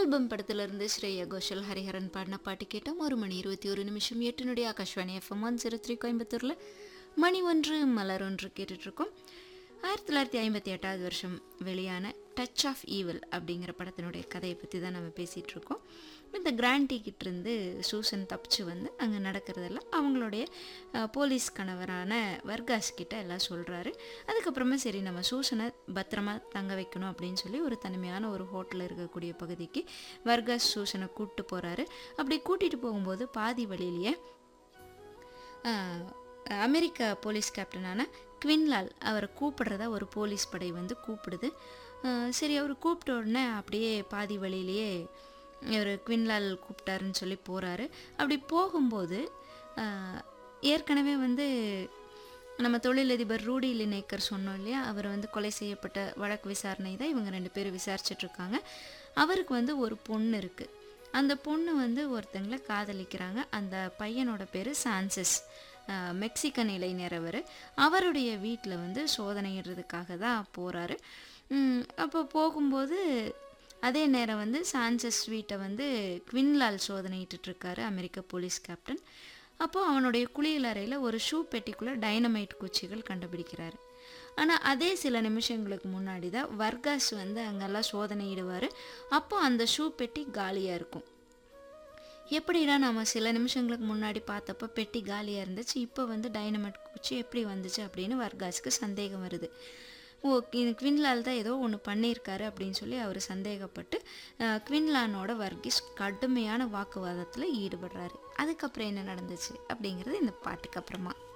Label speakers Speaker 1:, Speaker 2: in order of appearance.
Speaker 1: album படத்திலிருந்து ஸ்ரேயா கோஷல் ஹரிஹரன் பாடின பாட்டு கேட்டோம் ஒரு மணி இருபத்தி ஒரு நிமிஷம் எட்டினுடைய Akashvani FM one zero three கோயம்புத்தூரில் மணி ஒன்று மலர் ஒன்று கேட்டுட்ருக்கோம் ஆயிரத்தி தொள்ளாயிரத்தி ஐம்பத்தி எட்டாவது வருஷம் வெளியான டச் ஆஃப் ஈவில் அப்படிங்கிற படத்தினுடைய கதையை பற்றி தான் நம்ம பேசிகிட்டு இருக்கோம் இந்த கிராண்டி கிட்டேருந்து சூசன் தப்பிச்சு வந்து அங்கே நடக்கிறதெல்லாம் அவங்களுடைய அஹ், போலீஸ் கணவரான வர்காஸ் கிட்ட எல்லாம் சொல்கிறாரு அதுக்கப்புறமா சரி நம்ம சூசனை பத்திரமா தங்க வைக்கணும் அப்படின்னு சொல்லி ஒரு தனிமையான ஒரு ஹோட்டலில் இருக்கக்கூடிய பகுதிக்கு வர்காஸ் சூசனை கூப்பிட்டு போகிறாரு அப்படி கூட்டிகிட்டு போகும்போது பாதி வழியிலேயே ஆஹ், அமெரிக்க போலீஸ் கேப்டனான குவின்லால் அவரை கூப்பிடுறதா ஒரு போலீஸ் படை வந்து கூப்பிடுது ஆஹ், சரி அவர் கூப்பிட்ட உடனே அப்படியே பாதி வழியிலேயே இவர் குவின்லால் கூப்பிட்டாருன்னு சொல்லி போகிறாரு அப்படி போகும்போது ஆஹ், ஏற்கனவே வந்து நம்ம தொழிலதிபர் ரூடி லினேக்கர் சொன்னோம் இல்லையா அவர் வந்து கொலை செய்யப்பட்ட வழக்கு விசாரணை தான் இவங்க ரெண்டு பேரும் விசாரிச்சுட்டு இருக்காங்க அவருக்கு வந்து ஒரு பொண்ணு இருக்குது அந்த பொண்ணு வந்து ஒருத்தங்களை காதலிக்கிறாங்க அந்த பையனோட பேர் சான்சஸ் அஹ், மெக்சிகன் இளைஞர் அவர் அவருடைய வீட்டில் வந்து சோதனையிடுறதுக்காக தான் போகிறாரு அப்போ போகும்போது அதே நேரம் வந்து சான்சஸ் வீட்டை வந்து குவின்லால் சோதனையிட்டு இருக்காரு அமெரிக்க போலீஸ் கேப்டன் அப்போது அவனுடைய குளியல் அறையில் ஒரு ஷூ பெட்டிக்குள்ளே டைனமைட் குச்சிகள் கண்டுபிடிக்கிறாரு ஆனால் அதே சில நிமிஷங்களுக்கு முன்னாடி தான் வர்காஸ் வந்து அங்கெல்லாம் சோதனையிடுவார் அப்போ அந்த ஷூ பெட்டி காலியாக இருக்கும் எப்படிடா நம்ம சில நிமிஷங்களுக்கு முன்னாடி பார்த்தப்ப பெட்டி காலியாக இருந்துச்சு இப்போ வந்து டைனமைட் குச்சி எப்படி வந்துச்சு அப்படின்னு வர்காஸ்க்கு சந்தேகம் வருது ஓ இது குவின்லால் தான் ஏதோ ஒன்று பண்ணியிருக்காரு அப்படின்னு சொல்லி அவர் சந்தேகப்பட்டு அஹ், குவின்லானோட வர்கீஸ் கடுமையான வாக்குவாதத்தில் ஈடுபடுறாரு அதுக்கப்புறம் என்ன நடந்துச்சு அப்படிங்கிறது இந்த பாட்டுக்கு அப்புறமா